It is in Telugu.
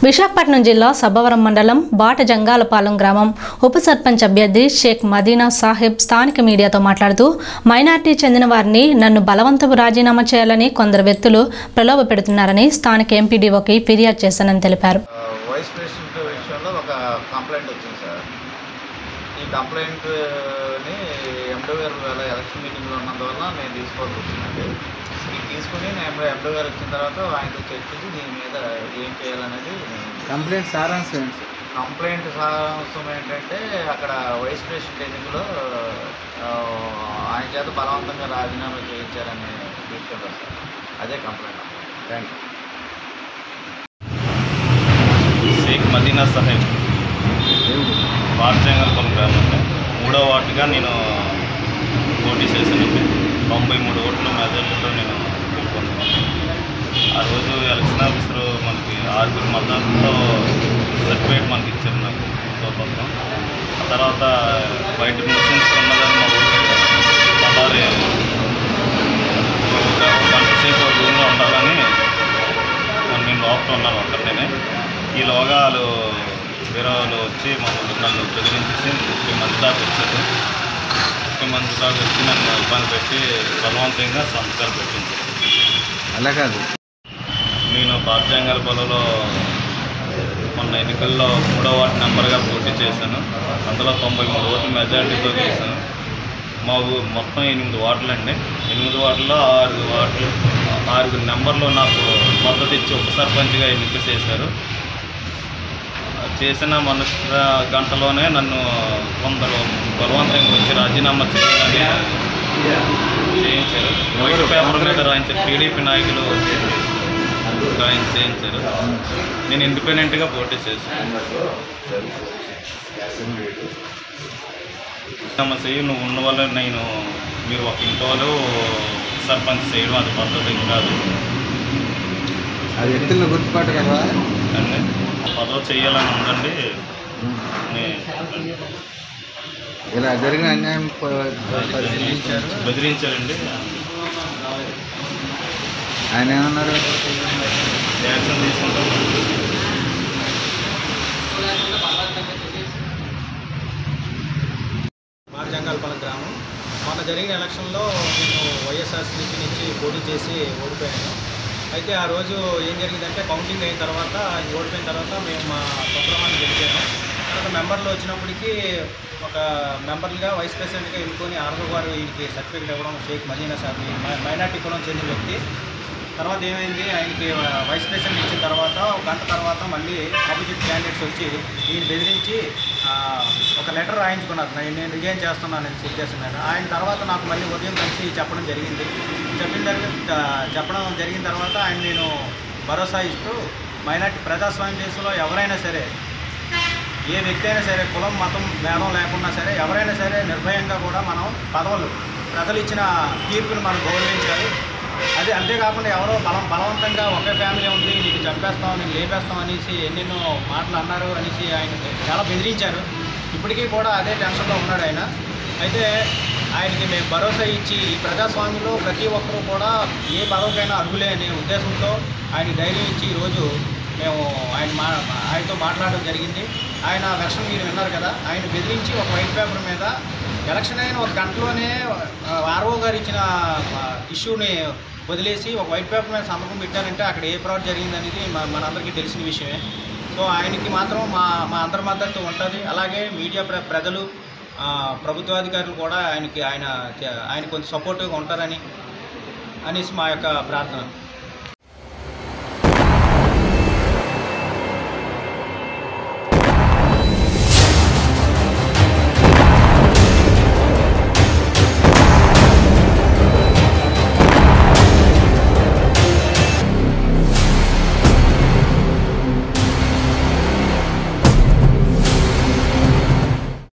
విశాఖపట్నం జిల్లా సబ్బవరం మండలం బాట జంగాలపాలెం గ్రామం ఉప సర్పంచ్ అభ్యర్థి షేక్ మదీనా సాహిబ్ స్థానిక మీడియాతో మాట్లాడుతూ మైనార్టీ చెందిన వారిని నన్ను బలవంతపు రాజీనామా చేయాలని కొందరు వ్యక్తులు ప్రలోభ పెడుతున్నారని స్థానిక ఎంపీడీఓకి ఫిర్యాదు చేశానని తెలిపారు ఆ, వైస్ ప్రెసిడెంట్ విషయంలో ఒక కంప్లైంట్ వచ్చింది సార్ ఈ కంప్లైంట్ని ఎండో గారు వేళ ఎలక్షన్ మీటింగ్లో ఉన్నందువల్ల నేను తీసుకోవాల్సి వచ్చిందండి ఇది తీసుకుని నేను ఎండో గారు వచ్చిన తర్వాత ఆయనతో చర్చించి దీని మీద ఏం చేయాలనేది కంప్లైంట్ సారాంశం ఏంటి సార్? కంప్లైంట్ సారాంశం ఏంటంటే అక్కడ వైస్ ప్రెసిడెంట్ ఎన్నికలో ఆ, ఆయన చేత బలవంతంగా రాజీనామా చేయించారని తీసుకుంటారు సార్ అదే complaint thank you Sheikh Madina Saheb Parjangalpuram గ్రామంలో మూడో వార్డుగా నేను పోటీ చేశానండి తొంభై మూడు ఓట్ల మెజారిటీతో నేను గెలుపొందాను ఆ రోజు ఎలక్షన్ ఆఫీసర్ మనకి ఆరుగురు మద్దతుతో సర్టిఫికేట్ మనకి ఇచ్చారు నాకు స్వతంత్రం ఆ తర్వాత బయట ముస్లిమ్స్ ఉన్నదని మా ఊరికి పదారి ఒక గంట సేపు రూమ్లో ఉండాలని నేను లోపల ఉన్నాను ఒక్కరినే ఈలోగా వాళ్ళు వేరే వాళ్ళు వచ్చి మమ్మల్ని నన్ను బెదిరించేసి ముప్పై మంది దాకా వచ్చారు ముప్పై మంది దాకా వచ్చి నన్ను ఇబ్బంది పెట్టి బలవంతంగా సంతకాలు పెట్టింది అలా కాదు నేను పార్జంగాల పొలంలో మొన్న ఎన్నికల్లో మూడో వార్డు నెంబర్గా పోటీ చేశాను అందులో తొంభై మూడు ఓట్ల మెజారిటీతో గెలిచాను మా ఊ మొత్తం ఎనిమిది వార్డులు అండి ఎనిమిది వార్డుల్లో ఆరు వార్డులు ఆరుగురు నెంబర్లు నాకు మద్దతు ఇచ్చి ఉప సర్పంచ్గా ఎన్నిక చేశారు చేసిన మనసు గంటలోనే నన్ను కొందరు బలవంతంగా వచ్చి రాజీనామా చేయాలని చేయించారు వైట్ పేపర్ మీద రాయించారు టీడీపీ నాయకులు వచ్చి రాయించి చేయించారు నేను ఇండిపెండెంట్గా పోటీ చేశాను రాజీనామా చేయి నువ్వు ఉన్న వల్ల నేను మీరు ఒక ఇంటి వాళ్ళు సర్పంచ్ చేయడం అది పద్ధతి కాదు ఆ వ్యక్తులను గుర్తుపట్టగలవా అని పదవి చేయాలని ఉందండి నే- ఇలా జరిగిన అన్యాయం ప- పరిశీలించారు బెదిరించారండి ఆయన ఏమన్నారు యాక్షన్ తీసుకుంటాం మార్జంగాలపాలెం గ్రామం మొన్న జరిగిన ఎలక్షన్లో నేను వైఎస్ఆర్సీపీ నుంచి పోటీ చేసి ఓడిపోయాను అయితే ఆ రోజు ఏం జరిగిందంటే కౌంటింగ్ అయిన తర్వాత ఆయన ఓడిపోయిన తర్వాత మేము మా స్వగ్రామాన్ని గెలిచాము తర్వాత మెంబర్లు వచ్చినప్పటికీ ఒక మెంబర్లుగా వైస్ ప్రెసిడెంట్గా ఎన్నుకొని ఆర్గో గారు వీరికి సర్టిఫికేట్ ఇవ్వడం షేక్ మదీనా సార్ మైనార్టీ కులం చెందిన వ్యక్తి తర్వాత ఏమైంది ఆయనకి వైస్ ప్రెసిడెంట్ ఇచ్చిన తర్వాత ఒక గంట తర్వాత మళ్ళీ ఆపోజిట్ క్యాండిడేట్స్ వచ్చి ఈయన బెదిరించి ఆ, ఒక లెటర్ రాయించుకున్నారు నేను నేను రిజైన్ చేస్తున్నానని చెప్పేసి నేను ఆయన తర్వాత నాకు మళ్ళీ ఉదయం కలిసి చెప్పడం జరిగింది చెప్పిన తర్వాత చెప్పడం జరిగిన తర్వాత ఆయన నేను భరోసా ఇస్తూ మైనార్టీ ప్రజాస్వామ్య దేశంలో ఎవరైనా సరే ఏ వ్యక్తి అయినా సరే కులం మతం భేదం లేకున్నా సరే ఎవరైనా సరే నిర్భయంగా కూడా మనం పదవులు ప్రజలు ఇచ్చిన తీర్పుని మనం గౌరవించాలి అది అంతేకాకుండా ఎవరో బలం బలవంతంగా ఒకే ఫ్యామిలీ ఉంది నీకు చంపేస్తాం నేను లేపేస్తాం అనేసి ఎన్నెన్నో మాటలు అన్నారు అనేసి ఆయన చాలా బెదిరించారు ఇప్పటికీ కూడా అదే టెన్షన్లో ఉన్నాడు ఆయన అయితే ఆయనకి మేము భరోసా ఇచ్చి ఈ ప్రజాస్వామ్యంలో ప్రతి ఒక్కరూ కూడా ఏ పదవికైనా అర్హులే అనే ఉద్దేశంతో ఆయన ధైర్యం ఇచ్చి ఈరోజు మేము ఆయన మా ఆయనతో మాట్లాడడం జరిగింది ఆయన వెర్షన్ మీరు విన్నారు కదా ఆయన బెదిరించి ఒక వైట్ పేపర్ మీద ఎలక్షన్ అయిన ఒక గంటలోనే ఆర్ఓ గారు ఇచ్చిన ఆ, ఇష్యూని వదిలేసి ఒక వైట్ పేపర్ మీద సంతకం పెట్టారంటే అక్కడ ఏ ఫ్రాడ్ జరిగిందనేది మన మనందరికీ తెలిసిన విషయమే సో ఆయనకి మాత్రం మా మా అందరి మద్దతు ఉంటుంది అలాగే మీడియా ప్ర ప్రజలు ఆ, ప్రభుత్వాధికారులు కూడా ఆయనకి ఆయన ఆయన కొంచెం సపోర్టివ్గా ఉంటారని అనేసి మా యొక్క ప్రార్థన